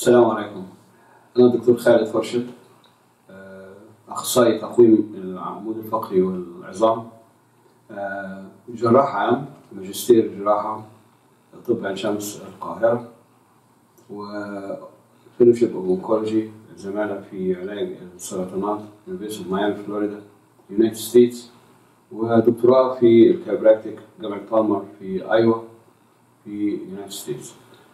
السلام عليكم أنا الدكتور خالد فرشد آه، أخصائي تقويم العمود الفقري والعظام آه، جراح عام ماجستير جراحة طب عين شمس القاهرة وفيلوشيب اوف اونكولوجي زمالة في علاج السرطانات يونيفرسيتي ميامي فلوريدا يونايتد ستيتس ودكتوراه في الكابراكتيك جامعة بالمر في ايوا في يونايتد ستيتس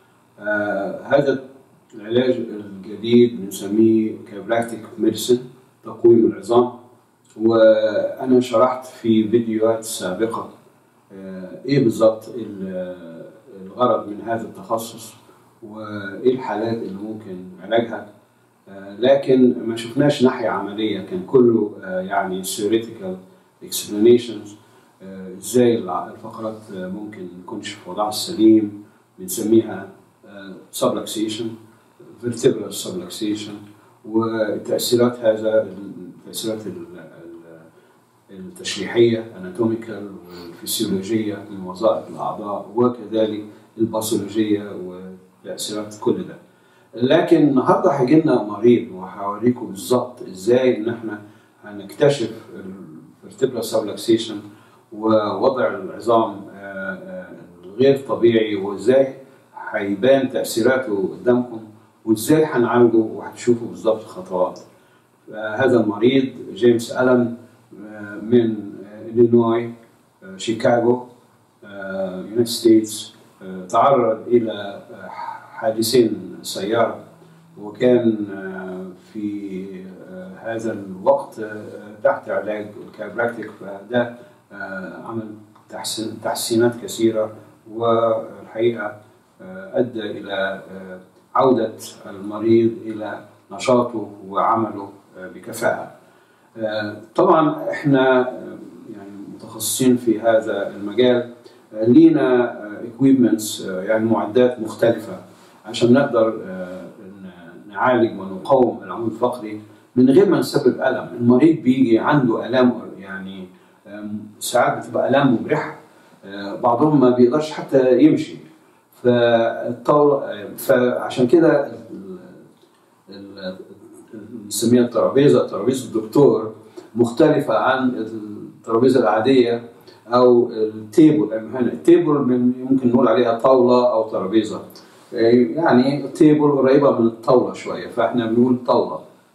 آه هذا العلاج الجديد بنسميه كابراكتيك ميديسن تقويم العظام وانا شرحت في فيديوهات سابقه آه ايه بالظبط ال- الغرض من هذا التخصص وايه الحالات اللي ممكن علاجها آه لكن ما شفناش ناحيه عمليه كان كله آه يعني theoretical explanations آه ازاي الع- الفقرات آه ممكن تكونش في وضعها السليم بنسميها subluxation vertebral subluxation وتأثيرات هذا التأثيرات ال- ال- التشريحية anatomical والفسيولوجية من وظائف الأعضاء وكذلك الباثولوجية وتأثيرات كل ده لكن النهارده هيجي لنا مريض وهوريكم بالظبط ازاي ان احنا هنكتشف الفرتبرال سبلكسيشن ووضع العظام آه، آه، الغير طبيعي وازاي هيبان تاثيراته قدامكم وازاي هنعالجه وهتشوفوا بالظبط الخطوات آه، هذا المريض جيمس ألن آه، من آه، إلينوي آه، شيكاغو يونايتد ستيتس تعرض إلى آه، حادثين سيارة وكان آه، في آه، هذا الوقت آه، تحت علاج الكابراكتيك فده آه، عمل تحسين تحسينات كثيرة والحقيقة آه، أدى إلى آه، عودة المريض إلى نشاطه وعمله آه، بكفاءة. آه، طبعا احنا آه، يعني متخصصين في هذا المجال آه، لينا اكويبمنتس يعني معدات مختلفة عشان نقدر آه، ن- نعالج ونقاوم العمود الفقري من غير ما نسبب ألم، المريض بيجي عنده آلام يعني آم، ساعات بتبقى آلام مجرحة آه، بعضهم ما بيقدرش حتى يمشي فالطاولة فعشان كده ال- ال- بنسميها الترابيزه ترابيزه الدكتور مختلفه عن الترابيزه العاديه او التيبل هنا التيبل من يمكن نقول عليها طاوله او ترابيزه يعني تيبل قريبه من الطاوله شويه فاحنا بنقول طاوله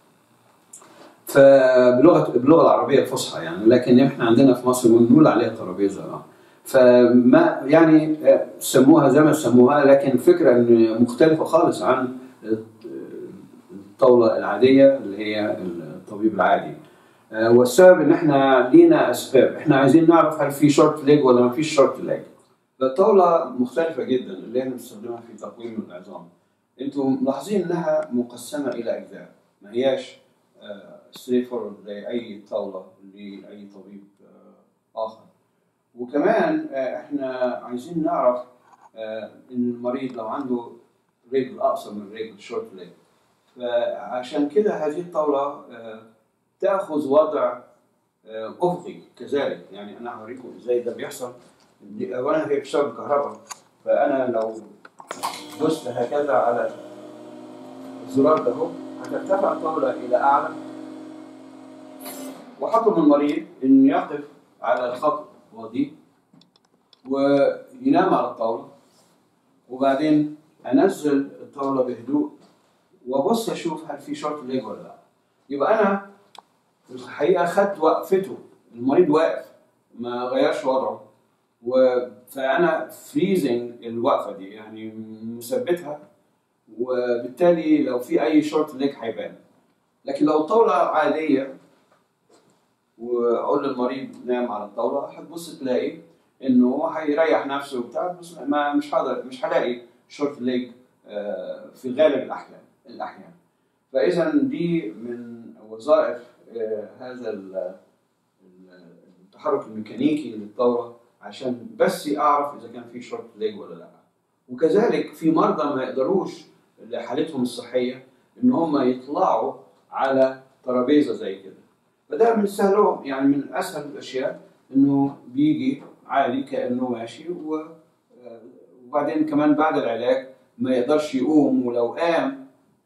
فبلغه باللغه العربيه الفصحى يعني لكن احنا عندنا في مصر بنقول عليها ترابيزه آه. فما يعني آه، سموها زي ما سموها لكن الفكره ان مختلفه خالص عن الطاوله العاديه اللي هي الطبيب العادي آه، والسبب ان احنا لينا اسباب احنا عايزين نعرف هل في شورت ليج ولا ما فيش شورت ليج الطاوله مختلفه جدا اللي احنا بنستخدمها في تقويم العظام انتم ملاحظين انها مقسمه الى اجزاء ما هياش ستريت فورورد زي اي طاوله لاي طبيب آه، اخر وكمان آه، احنا عايزين نعرف آه، ان المريض لو عنده رجل اقصر من رجل شورت ليج فعشان كده هذه الطاوله آه، تاخذ وضع آه، افقي كذلك يعني انا هوريكم ازاي ده بيحصل دي اولا هي بتشتغل بالكهرباء فانا لو دوست هكذا على الزرار ده اهو هترتفع الطاوله الى اعلى وحطم المريض انه يقف على الخط ودي وينام على الطاوله وبعدين انزل الطاوله بهدوء وابص اشوف هل في شورت ليج ولا لا يبقى انا الحقيقه خدت وقفته المريض واقف ما غيرش وضعه و... فانا فريزنج الوقفه دي يعني مثبتها وبالتالي لو في اي شورت ليج هيبان لكن لو الطاوله عاديه واقول للمريض نام على الطاوله هتبص تلاقي انه هيريح نفسه وبتاع بس ما مش هقدر مش هلاقي شورت ليج آه، في غالب الاحيان الاحيان فاذا دي من وظائف آه، هذا ال- ال- التحرك الميكانيكي للطاوله عشان بس اعرف اذا كان في شورت ليج ولا لا وكذلك في مرضى ما يقدروش لحالتهم الصحيه ان هم يطلعوا على ترابيزه زي كده فده من سهلهم يعني من اسهل الاشياء انه بيجي عادي كانه ماشي و- وبعدين كمان بعد العلاج ما يقدرش يقوم ولو قام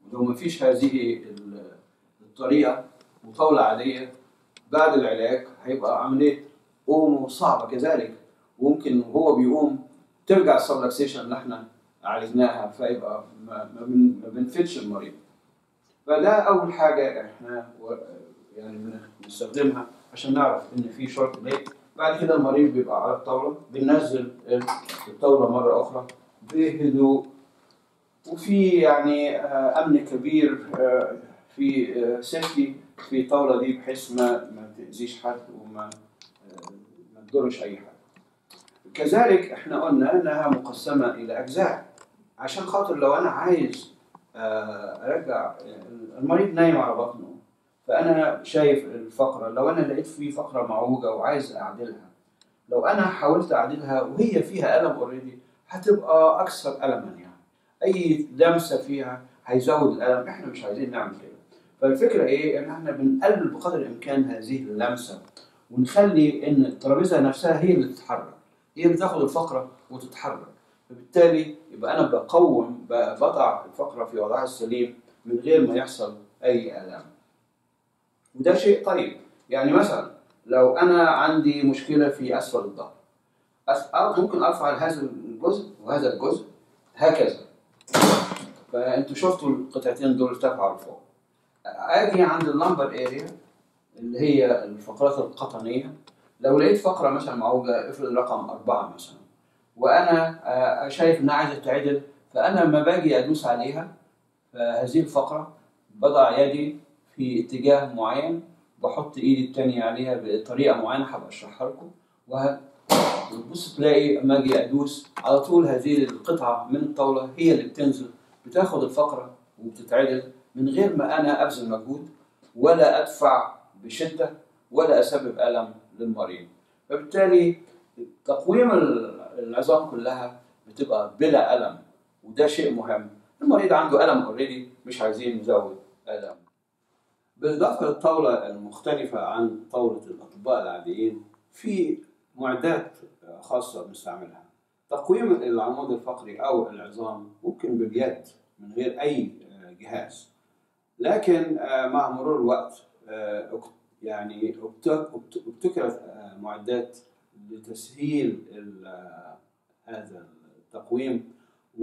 لو ما فيش هذه ال- الطريقه وطاوله عاديه بعد العلاج هيبقى عمليه قومه صعبه كذلك وممكن وهو بيقوم ترجع السبلكسيشن اللي احنا عالجناها فيبقى ما, ما, بن- ما بنفيدش المريض فده اول حاجه احنا و- يعني بنستخدمها عشان نعرف ان في شورت ليك بعد كده المريض بيبقى على الطاوله بننزل الطاوله مره اخرى بهدوء وفي يعني آه، امن كبير آه، في سيفتي في الطاوله دي بحيث ما ما تاذيش حد وما آه، ما تضرش اي حد. كذلك احنا قلنا انها مقسمه الى اجزاء عشان خاطر لو انا عايز آه، ارجع المريض نايم على بطنه فانا شايف الفقره لو انا لقيت في فقره معوجه وعايز اعدلها لو انا حاولت اعدلها وهي فيها الم اوريدي هتبقى اكثر الما يعني اي لمسه فيها هيزود الالم احنا مش عايزين نعمل كده فالفكره ايه ان احنا بنقلل بقدر الامكان هذه اللمسه ونخلي ان الترابيزه نفسها هي اللي تتحرك هي اللي تاخد الفقره وتتحرك فبالتالي يبقى انا بقوم ب- بضع الفقره في وضعها السليم من غير ما يحصل اي الام وده شيء طيب يعني مثلا لو انا عندي مشكله في اسفل الظهر أس- أه ممكن ارفع هذا الجزء وهذا الجزء هكذا فانتوا شفتوا القطعتين دول ارتفعوا لفوق اجي عند اللمبر اريا اللي هي الفقرات القطنيه لو لقيت فقره مثلا معوجه افرض رقم اربعه مثلا وانا آه، شايف انها عايزه تتعدل فانا لما باجي ادوس عليها فهذه الفقره بضع يدي في اتجاه معين بحط ايدي التانية عليها بطريقه معينه هبقى اشرحها لكم وه- وتبص تلاقي اما اجي ادوس على طول هذه القطعه من الطاوله هي اللي بتنزل بتاخد الفقره وبتتعدل من غير ما انا ابذل مجهود ولا ادفع بشده ولا اسبب الم للمريض فبالتالي تقويم ال- العظام كلها بتبقى بلا الم وده شيء مهم المريض عنده الم اوريدي مش عايزين نزود الم بالاضافه للطاوله المختلفه عن طاوله الاطباء العاديين في معدات خاصه بنستعملها تقويم العمود الفقري او العظام ممكن باليد من غير اي جهاز لكن آه، مع مرور الوقت آه، اك- يعني ابت- ابت- ابتكرت آه، معدات لتسهيل ال- آه، هذا التقويم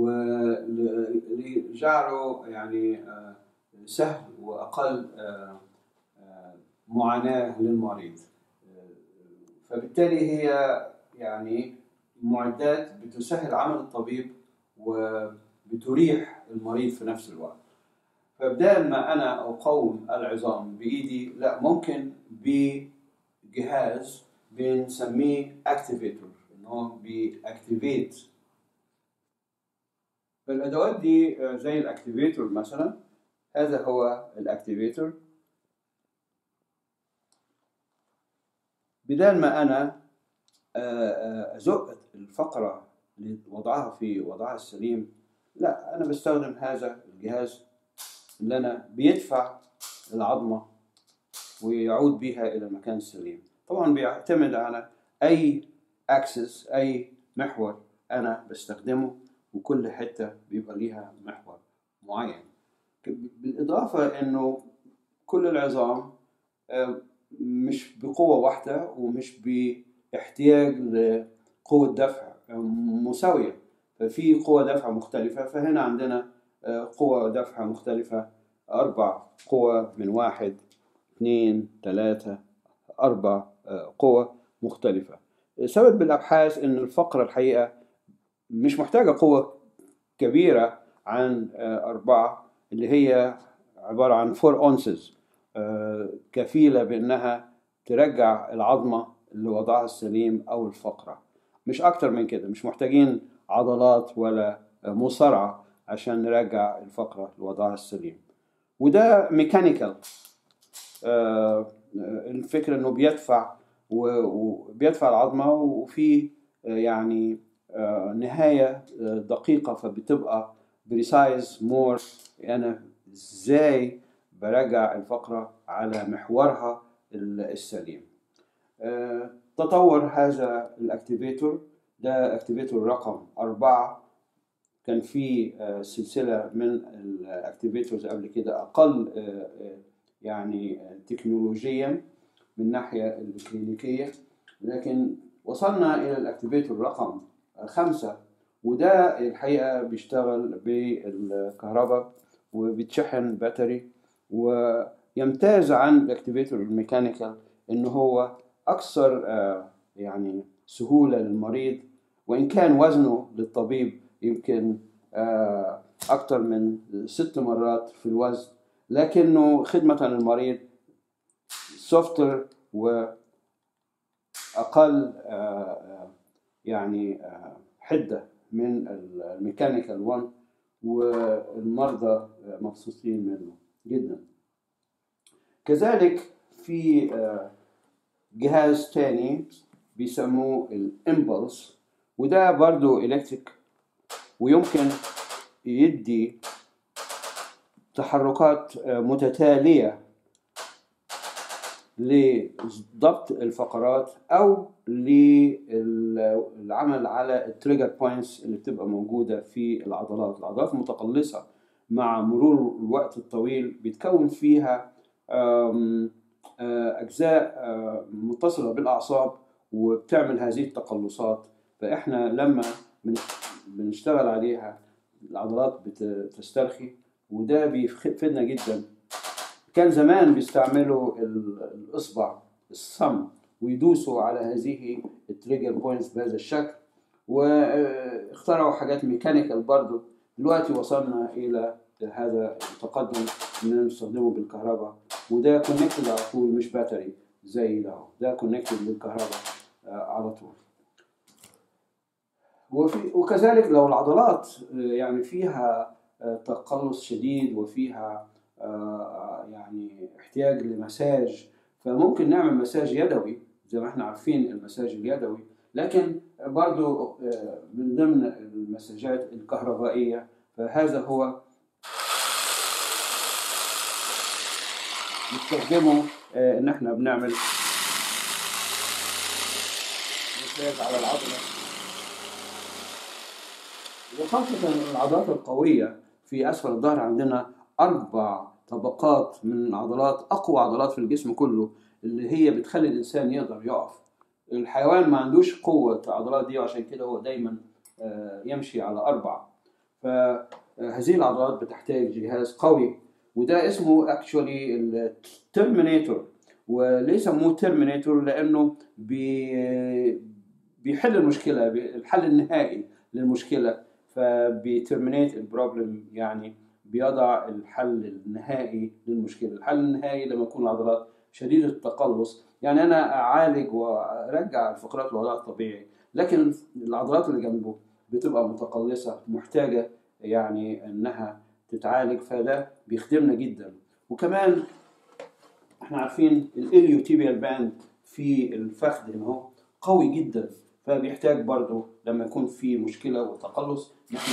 ولجعله يعني آه، سهل واقل آه، آه، معاناه للمريض آه، فبالتالي هي يعني معدات بتسهل عمل الطبيب وبتريح المريض في نفس الوقت فبدال ما انا اقوم العظام بايدي لا ممكن بجهاز بنسميه اكتيفيتور ان هو بيأكتيفيت فالادوات دي آه، زي الاكتيفيتور مثلا هذا هو الاكتيفيتور بدال ما انا آه، آه، ازق الفقره لوضعها في وضعها السليم لا انا بستخدم هذا الجهاز اللي انا بيدفع العظمه ويعود بها الى المكان السليم طبعا بيعتمد على اي اكسس اي محور انا بستخدمه وكل حته بيبقى ليها محور معين بالاضافه انه كل العظام آه، مش بقوه واحده ومش باحتياج لقوه دفع آه، مساويه ففي قوة دفع مختلفة فهنا عندنا آه، قوة دفع مختلفة أربع قوة من واحد اثنين ثلاثة أربع آه، قوة مختلفة ثبت بالأبحاث أن الفقرة الحقيقة مش محتاجة قوة كبيرة عن آه، أربعة اللي هي عبارة عن 4 أونسز كفيلة بأنها ترجع العظمة لوضعها السليم أو الفقرة مش أكتر من كده مش محتاجين عضلات ولا مصارعة عشان نرجع الفقرة لوضعها السليم وده ميكانيكال الفكرة انه بيدفع و- وبيدفع العظمة وفي آه، يعني آه، نهاية آه، دقيقة فبتبقى بريسايز مور انا ازاي برجع الفقرة على محورها السليم آه، تطور هذا الاكتيفيتور ده اكتيفيتور رقم أربعة كان في آه، سلسله من الاكتيفيتورز قبل كده اقل آه، آه، يعني آه، تكنولوجيا من الناحيه الكلينيكيه لكن وصلنا الى الاكتيفيتور رقم خمسة وده الحقيقه بيشتغل بالكهرباء وبيتشحن باتري ويمتاز عن الاكتيفيتور الميكانيكال ان هو اكثر آه، يعني سهوله للمريض وان كان وزنه للطبيب يمكن آه، اكثر من ست مرات في الوزن لكنه خدمه للمريض سوفتر واقل آه، آه، يعني آه، حده من الميكانيكال 1 والمرضى مبسوطين منه جدا كذلك في آه، جهاز تاني بيسموه الامبلس وده برضو الكتريك ويمكن يدي تحركات آه، متتالية لضبط الفقرات او للعمل على التريجر بوينتس اللي بتبقى موجوده في العضلات، العضلات المتقلصه مع مرور الوقت الطويل بيتكون فيها آم، آه، اجزاء آه، متصله بالاعصاب وبتعمل هذه التقلصات فاحنا لما بن- بنشتغل عليها العضلات بتسترخي وده بيفيدنا جدا كان زمان بيستعملوا ال- الاصبع الصم ويدوسوا على هذه التريجر بوينتس بهذا الشكل واخترعوا حاجات ميكانيكال برضو دلوقتي وصلنا الى هذا التقدم اننا نستخدمه بالكهرباء وده كونكتد على طول مش باتري زي ده ده كونكتد بالكهرباء آه، على طول وفي وكذلك لو العضلات آه، يعني فيها آه، تقلص شديد وفيها آه، يعني احتياج لمساج فممكن نعمل مساج يدوي زي ما احنا عارفين المساج اليدوي لكن برضو آه، من ضمن المساجات الكهربائية فهذا هو نستخدمه آه، ان احنا بنعمل مساج على العضلة وخاصة العضلات القوية في أسفل الظهر عندنا أربع طبقات من العضلات أقوى عضلات في الجسم كله اللي هي بتخلي الإنسان يقدر يقف الحيوان ما عندوش قوة العضلات دي وعشان كده هو دايما آه، يمشي على أربع فهذه العضلات بتحتاج جهاز قوي وده اسمه اكشولي الترمينيتور وليه سموه ترمينيتور لانه بي بيحل المشكله الحل النهائي للمشكله فبيترمينيت البروبلم يعني بيضع الحل النهائي للمشكله الحل النهائي لما يكون العضلات شديده التقلص يعني انا اعالج وارجع الفقرات لوضعها الطبيعي لكن العضلات اللي جنبه بتبقى متقلصه محتاجه يعني انها تتعالج فده بيخدمنا جدا وكمان احنا عارفين الاليوتيبيال باند في الفخذ هنا هو قوي جدا فبيحتاج برضه لما يكون في مشكله وتقلص نحن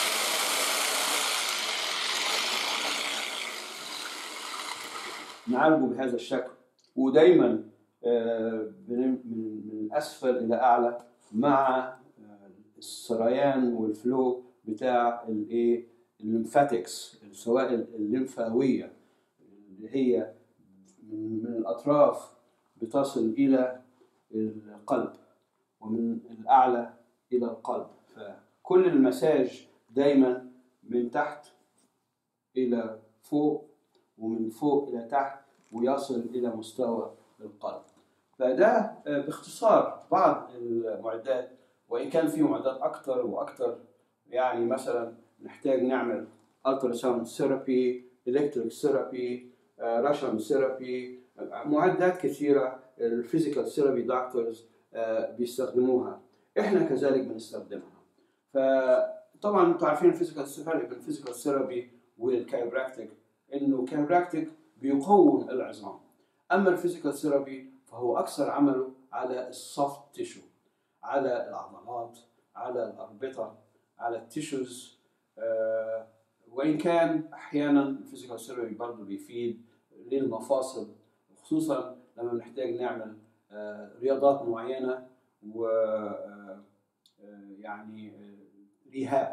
نعالجه بهذا الشكل ودايما آه، من من من اسفل الى اعلى مع آه، السريان والفلو بتاع الايه الليمفاتكس السوائل الليمفاويه اللي هي من من الاطراف بتصل الى القلب ومن الاعلى الى القلب فكل المساج دايما من تحت الى فوق ومن فوق الى تحت ويصل الى مستوى القلب فده آه، باختصار بعض المعدات وان كان في معدات اكثر واكثر يعني مثلا نحتاج نعمل التراساوند ثيرابي الكتريك ثيرابي راشن ثيرابي معدات كثيره الفيزيكال ثيرابي دكتورز بيستخدموها احنا كذلك بنستخدمها فطبعا انتوا عارفين الفيزيكال فرق بين الفيزيكال ثيرابي والكايبراكتيك انه الكايبراكتيك بيقوم العظام اما الفيزيكال ثيرابي فهو اكثر عمله على السوفت تيشو على العضلات على الاربطه على التيشوز آه، وان كان احيانا الفيزيكال ثيرابي برضه بيفيد للمفاصل خصوصا لما نحتاج نعمل آه، رياضات معينه و آه، آه، يعني آه، ريهاب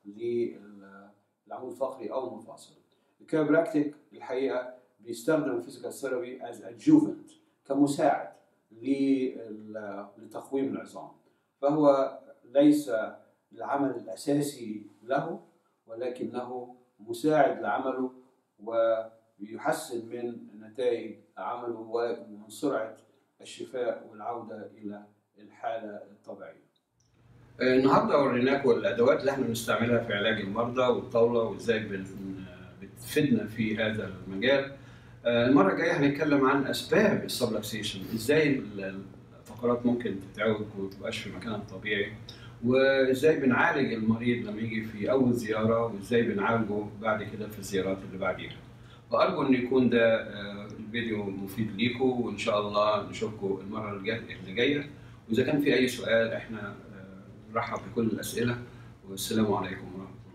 للعمود الفقري او المفاصل. الكايروبراكتيك الحقيقه بيستخدم الفيزيكال ثيرابي از ادجوفنت كمساعد لل- لتقويم العظام فهو ليس العمل الاساسي له ولكنه مساعد لعمله ويحسن من نتائج عمله ومن سرعه الشفاء والعوده الى الحاله الطبيعيه. النهارده وريناكم الادوات اللي احنا بنستعملها في علاج المرضى والطاوله وازاي بن- بتفيدنا في هذا المجال. آه، المره الجايه هنتكلم عن اسباب السبلكسيشن ازاي الفقرات ممكن تتعوج وما تبقاش في مكانها الطبيعي وازاي بنعالج المريض لما يجي في اول زياره وازاي بنعالجه بعد كده في الزيارات اللي بعديها. وارجو ان يكون ده آه، الفيديو مفيد ليكم وان شاء الله نشوفكم المره الجايه اللي جايه واذا كان في اي سؤال احنا آه، نرحب بكل الاسئله والسلام عليكم ورحمه الله